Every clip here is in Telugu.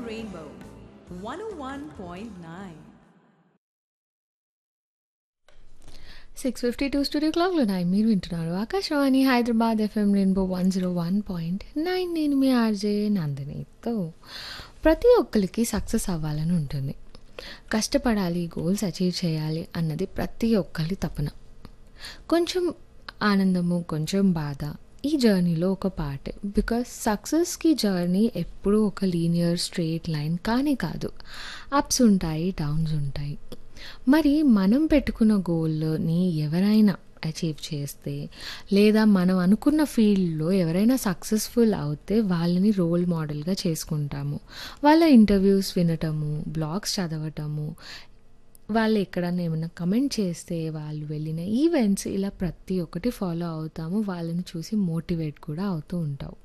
Rainbow 101.9. Six fifty two studio క్లాక్లో ఉన్నాయి మీరు వింటున్నారు Akashvani Hyderabad FM rainbow one zero one point nine నేను మీ ఆర్జే నందినితో ప్రతి ఒక్కరికి సక్సెస్ అవ్వాలని ఉంటుంది కష్టపడాలి గోల్స్ అచీవ్ చేయాలి అన్నది ప్రతి ఒక్కరి తపన కొంచెం ఆనందము కొంచెం బాధ ఈ జర్నీలో ఒక పార్ట్ బికాస్ సక్సెస్కి జర్నీ ఎప్పుడూ ఒక లీనియర్ స్ట్రేట్ లైన్ కానీ కాదు అప్స్ ఉంటాయి డౌన్స్ ఉంటాయి మరి మనం పెట్టుకున్న గోల్ని ఎవరైనా అచీవ్ చేస్తే లేదా మనం అనుకున్న ఫీల్డ్లో ఎవరైనా సక్సెస్ఫుల్ అవుతే వాళ్ళని రోల్ మోడల్గా చేసుకుంటాము వాళ్ళ ఇంటర్వ్యూస్ వినటము బ్లాగ్స్ చదవటము వాళ్ళు ఎక్కడన్నా ఏమైనా కమెంట్ చేస్తే వాళ్ళు వెళ్ళిన ఈవెంట్స్ ఇలా ప్రతి ఒక్కటి ఫాలో అవుతాము వాళ్ళని చూసి మోటివేట్ కూడా అవుతూ ఉంటావు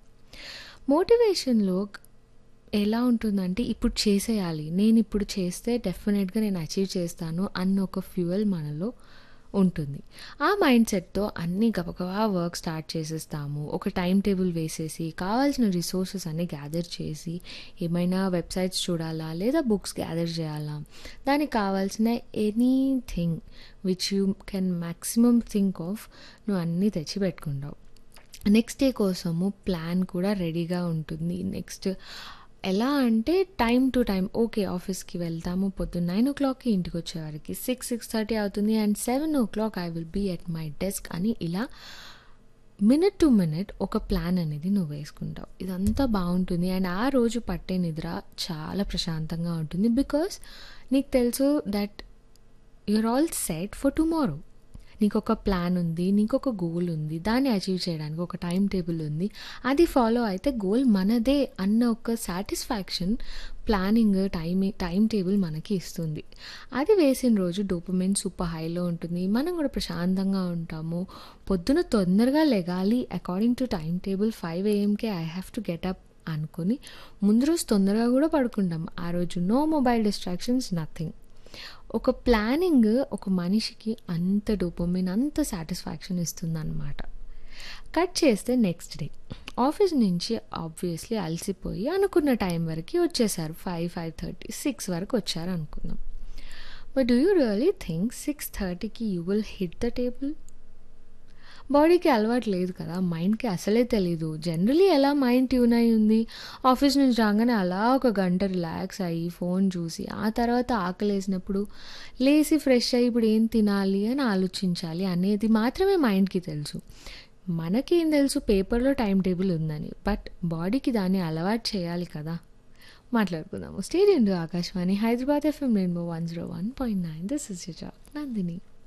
మోటివేషన్లో ఎలా ఉంటుందంటే ఇప్పుడు చేసేయాలి నేను ఇప్పుడు చేస్తే డెఫినెట్గా నేను అచీవ్ చేస్తాను అన్న ఒక ఫ్యూయల్ మనలో ఉంటుంది ఆ మైండ్ సెట్తో అన్ని గబగబా వర్క్ స్టార్ట్ చేసేస్తాము ఒక టైం టేబుల్ వేసేసి కావాల్సిన రిసోర్సెస్ అన్ని గ్యాదర్ చేసి ఏమైనా వెబ్సైట్స్ చూడాలా లేదా బుక్స్ గ్యాదర్ చేయాలా దానికి కావాల్సిన anything which you can maximum think of నువ్వు అన్నీ తెచ్చి పెట్టుకుంటావు నెక్స్ట్ డే కోసము ప్లాన్ కూడా రెడీగా ఉంటుంది నెక్స్ట్ ఎలా అంటే టైం టు టైం ఓకే ఆఫీస్కి వెళ్తాము పొద్దున్న నైన్ ఓ క్లాక్కి ఇంటికి వచ్చేవారికి సిక్స్ సిక్స్ థర్టీ అవుతుంది and seven o clock I will be at my desk అని ఇలా మినిట్ టు మినిట్ ఒక ప్లాన్ అనేది నువ్వు వేసుకుంటావు ఇదంతా బాగుంటుంది అండ్ ఆ రోజు పట్టే నిద్ర చాలా ప్రశాంతంగా ఉంటుంది బికాస్ నీకు తెలుసు that you're all set for tomorrow నీకు ఒక ప్లాన్ ఉంది నీకు ఒక గోల్ ఉంది దాన్ని అచీవ్ చేయడానికి ఒక టైం టేబుల్ ఉంది అది ఫాలో అయితే గోల్ మనదే అన్న ఒక satisfaction planning time time table మనకి ఇస్తుంది అది వేసిన రోజు డోపమైన్ సూపర్ హైలో ఉంటుంది మనం కూడా ప్రశాంతంగా ఉంటాము పొద్దున తొందరగా లెగాలి according to time table five ఏఎంకే I have to get up అనుకుని ముందు రోజు తొందరగా కూడా పడుకుంటాం ఆ రోజు నో మొబైల్ డిస్ట్రాక్షన్స్ నథింగ్ ఒక ప్లానింగ్ ఒక మనిషికి అంత డోపమిన్ అంత సాటిస్ఫాక్షన్ ఇస్తుందన్నమాట కట్ చేస్తే నెక్స్ట్ డే ఆఫీస్ నుంచి ఆబ్వియస్లీ అలసిపోయి అనుకున్న టైం వరకు వచ్చేసారు ఫైవ్ ఫైవ్ థర్టీ సిక్స్ వరకు వచ్చారు అనుకుందాం but do you really think six థర్టీకి you will hit the table బాడీకి అలవాటు లేదు కదా మైండ్కి అసలే తెలీదు జనరలీ ఎలా మైండ్ ట్యూన్ అయి ఉంది ఆఫీస్ నుంచి రాగానే అలా ఒక గంట రిలాక్స్ అయ్యి ఫోన్ చూసి ఆ తర్వాత ఆకలేసినప్పుడు లేచి ఫ్రెష్ అయ్యి ఇప్పుడు ఏం తినాలి అని ఆలోచించాలి అనేది మాత్రమే మైండ్కి తెలుసు మనకేం తెలుసు పేపర్లో టైం టేబుల్ ఉందని బట్ బాడీకి దాన్ని అలవాటు చేయాలి కదా మాట్లాడుకుందాము stadium Akashvani Hyderabad FM rainbow one zero one point nine this is Nandini